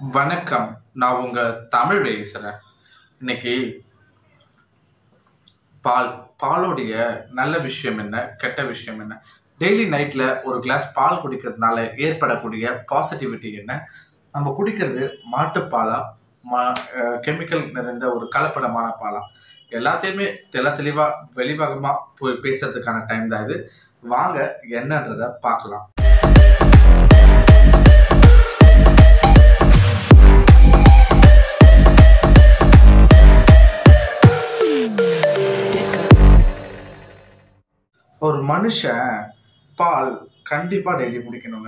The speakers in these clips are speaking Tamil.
வணக்கம் நான் உங்க தமிழ் பேசுறேன் இன்னைக்கு பால் பாலுடைய நல்ல விஷயம் என்ன கெட்ட விஷயம் என்ன டெய்லி நைட்ல ஒரு கிளாஸ் பால் குடிக்கிறதுனால ஏற்படக்கூடிய பாசிட்டிவிட்டி என்ன நம்ம குடிக்கிறது மாட்டுப்பாலா கெமிக்கல் நிறைந்த ஒரு கலப்படமான பாலா எல்லாத்தையுமே தெல தெளிவா வெளிவகமா போய் பேசுறதுக்கான டைம் தான் இது வாங்க என்னன்றத பார்க்கலாம் ஒரு மனுஷன் பால் கண்டிப்பா டெய்லி குடிக்கணுங்க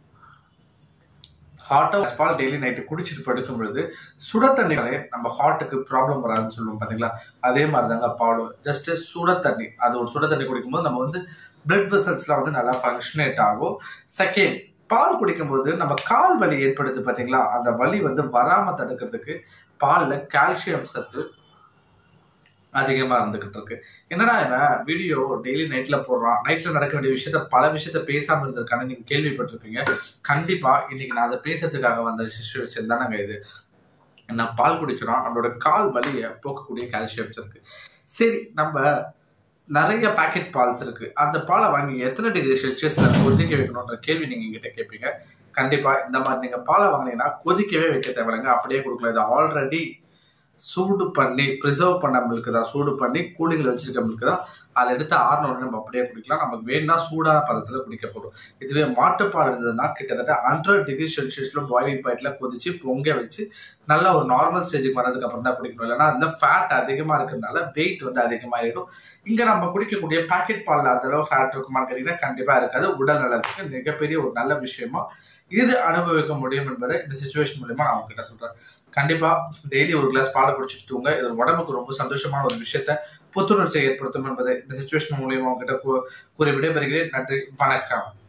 ஹாட்டாக பால் டெய்லி நைட்டு குடிச்சிட்டு படுக்கும் பொழுது சுட தண்ணிகளே நம்ம ஹார்ட்டுக்கு ப்ராப்ளம் வராதுன்னு சொல்லுவோம் பார்த்தீங்களா அதே மாதிரி தாங்க பாலும் ஜஸ்ட் சுட தண்ணி அது ஒரு சுட தண்ணி குடிக்கும்போது நம்ம வந்து பிளட் வெசல்ஸ்லாம் வந்து நல்லா ஃபங்க்ஷனேட் ஆகும் செகண்ட் பால் குடிக்கும்போது நம்ம கால் வலி ஏற்படுது பார்த்தீங்களா அந்த வலி வந்து வராம தடுக்கிறதுக்கு பாலில் கால்சியம் சத்து அதிகமா இருந்துகிட்டு இருக்கு என்னடா இவன் வீடியோ டெய்லி நைட்ல போடுறான் நைட்ல நடக்க வேண்டிய விஷயத்த பல விஷயத்த பேசாம இருந்திருக்கான்னு நீங்க கேள்விப்பட்டிருப்பீங்க கண்டிப்பா இன்னைக்கு நான் அதை பேசுறதுக்காக வந்த சுச்சுவேஷன் தானங்க இது நான் பால் குடிச்சிடும் நம்மளோட கால் வலியை போக்கக்கூடிய கால்சியம்ஸ் இருக்கு சரி நம்ம நிறைய பாக்கெட் பால்ஸ் இருக்கு அந்த பாலை வாங்கி எத்தனை டிகிரி செல்சியஸ்ல கொதிக்க வைக்கணுன்ற கேள்வி நீங்க எங்கிட்ட கேட்பீங்க கண்டிப்பா இந்த மாதிரி நீங்க பாலை வாங்கினீங்கன்னா கொதிக்கவே வைக்க தேவையில்லைங்க அப்படியே கொடுக்கலாம் இது ஆல்ரெடி சூடு பண்ணி ப்ரிசர்வ் பண்ண மில்க் தான் சூடு பண்ணி கூலிங்கில் வச்சிருக்க மில்க் தான் அதை எடுத்து ஆறினோடனே நம்ம அப்படியே குடிக்கலாம் நமக்கு வேணா சூடான பதத்தில் குடிக்க போகிறோம் இதுவே மாட்டுப்பால் இருந்ததுன்னா கிட்டத்தட்ட ஹண்ட்ரட் டிகிரி செல்சியஸில் பாயிலிங் பாயிண்ட்ல கொதிச்சு பொங்க வச்சு நல்ல ஒரு நார்மல் ஸ்டேஜுக்கு வரதுக்கு அப்புறம் தான் குடிக்கணும் இல்லைன்னா அந்த ஃபேட் அதிகமாக இருக்கிறதுனால வெயிட் வந்து அதிகமாகிடும் இங்கே நம்ம குடிக்கக்கூடிய பாக்கெட் பாலில் அந்த அளவு ஃபேட் இருக்குமான்னு கேட்டிங்கன்னா கண்டிப்பாக இருக்காது உடல் நலத்துக்கு மிகப்பெரிய ஒரு நல்ல விஷயமா இது அனுபவிக்க முடியும் என்பதை இந்த சுச்சுவேஷன் மூலியமா நான் உங்ககிட்ட சொல்றேன் கண்டிப்பா டெய்லி ஒரு கிளாஸ் பாலை குடிச்சிட்டு தூங்க இது உடம்புக்கு ரொம்ப சந்தோஷமான ஒரு விஷயத்த புத்துணர்ச்சியை ஏற்படுத்தும் என்பதை இந்த சுச்சுவேஷன் மூலியமா உங்ககிட்ட கூறி விடைபெறுகிறேன் நன்றி வணக்கம்